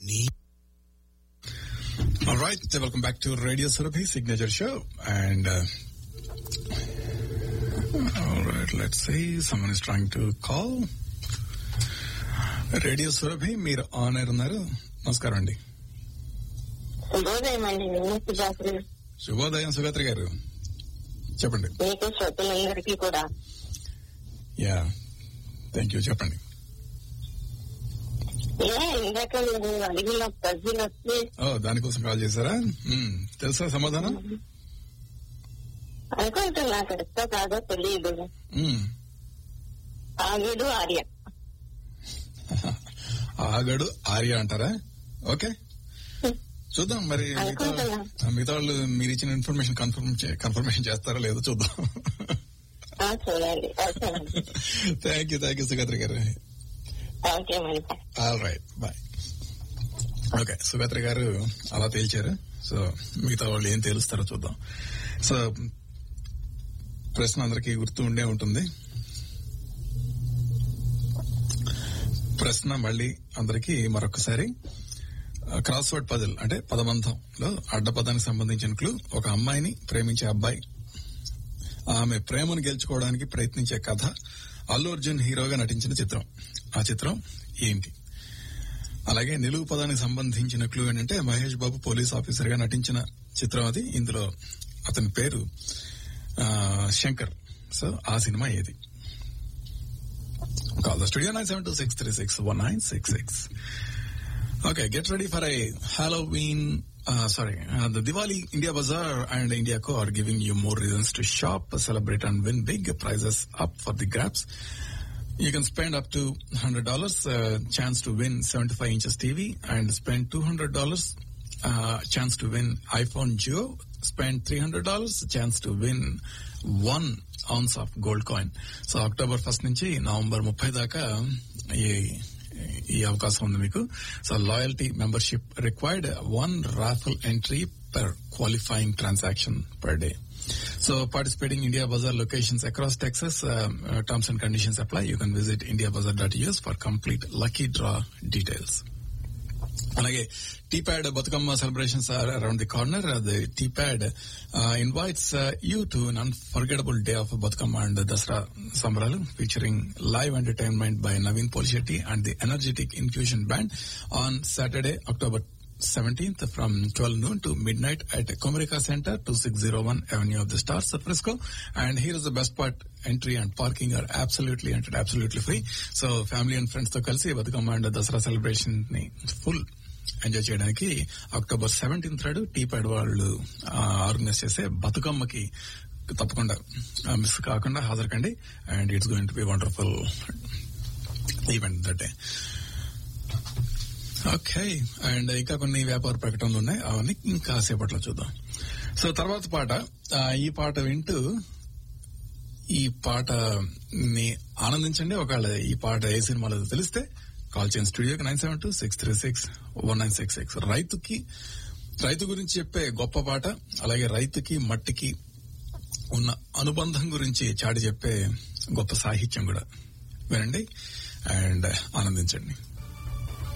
All right, welcome back to Radio Surabhi Signature Show. And uh, all right, let's see. Someone is trying to call. Radio Surabhi మీరు on air ఉన్నారు నమస్కారం అండి శుభోదయం అండి నేను సుజాత్రి శుభోదయం సుగత్రి గారు చెప్పండి మీకు శ్రోతలందరికీ కూడా యా థ్యాంక్ యూ చెప్పండి ఏ ఇందాక నువ్వు అడిగిన ప్రజలు వచ్చి ఓ దానికోసం కాల్ చేశారా మ్మ్. తెలుసా సమాధానం అనుకుంటున్నా కరెక్టో కాదో తెలియదు మ్మ్. ఆగుడు ఆర్య ఆగడు ఆర్య అంటారా ఓకే చూద్దాం మరి మిగతా అనుకుంటున్నా. మిగతా వాళ్ళు మీరు ఇచ్చిన ఇన్ఫర్మేషన్ కన్ఫర్మ్ కన్ఫర్మేషన్ చేస్తారో లేదో చూద్దాం ఆ, చూడండి ఓకే అండి thank you thank you Sugatri గారు ఓకే మరి all right bye okay Sugatri గారు అలా తేల్చారు సో మిగతా వాళ్ళు ఏం తేలుస్తారో చూద్దాం సో ప్రశ్న అందరికీ గుర్తు ఉండే ఉంటుంది ప్రశ్న మళ్ళీ అందరికీ మరొకసారి క్రాస్ వర్డ్ పజిల్ అంటే పదబంధంలో అడ్డపదానికి సంబంధించిన క్లూ ఒక అమ్మాయిని ప్రేమించే అబ్బాయి ఆమె ప్రేమను గెలుచుకోవడానికి ప్రయత్నించే కథ అల్లు అర్జున్ హీరోగా నటించిన చిత్రం ఆ చిత్రం ఏంటి అలాగే నిలువు పదానికి సంబంధించిన క్లూ ఏంటంటే మహేష్ బాబు పోలీస్ ఆఫీసర్ గా నటించిన చిత్రం అది ఇందులో అతని పేరు ఆ, శంకర్ సో ఆ సినిమా ఏది call the studio nine seven two six three six one nine six six Okay, get ready for a Halloween, uh, sorry, uh, the Diwali India Bazaar and India Co are giving you more reasons to shop, celebrate and win big prizes up for the grabs. You can spend up to $100, uh, chance to win 75 inches TV and spend $200, uh, chance to win iPhone Geo, spend $300, chance to win one ounce of gold coin. So October first నుంచి November ముప్పై దాకా ఈ ఈ అవకాశం ఉంది మీకు so loyalty membership required one raffle entry per qualifying transaction per day. So participating India Bazaar locations across Texas, um, uh, terms and conditions apply. You can visit indiabazaar.us for complete lucky draw details. అలాగే Teepad Bathukamma celebrations are around the corner the Teepad invites you to an unforgettable day of Bathukamma and Dasara సంబరాలు featuring live entertainment by Naveen Polishetty and the energetic infusion band on Saturday October 17th from 12 noon to midnight at Comerica Center, 2601 Avenue of the Stars, Frisco. And here is the best part, entry and parking are absolutely and absolutely free. So family and friends తో కలిసి Bathukamma and Dasara celebration ని full enjoy చేయడానికి October seventeenth నాడు Teepad వాళ్ళు organise చేసే బతుకమ్మకి తప్పకుండా miss కాకుండా హాజరుకండి and it's going to be wonderful event that day okay and ఇంకా కొన్ని వ్యాపార ప్రకటనలు ఉన్నాయి అవన్నీ ఇంకా సేపట్లో చూద్దాం సో తర్వాత పాట ఆ, ఈ పాట వింటూ ఈ పాటని ఆనందించండి ఒకవేళ ఈ పాట ఏ సినిమాలో తెలిస్తే కాల్ చేయండి స్టూడియోకి nine seven two six three six one nine six six రైతుకి రైతు గురించి చెప్పే గొప్ప పాట అలాగే రైతుకి మట్టికి ఉన్న అనుబంధం గురించి చాటి చెప్పే గొప్ప సాహిత్యం కూడా వినండి అండ్ ఆనందించండి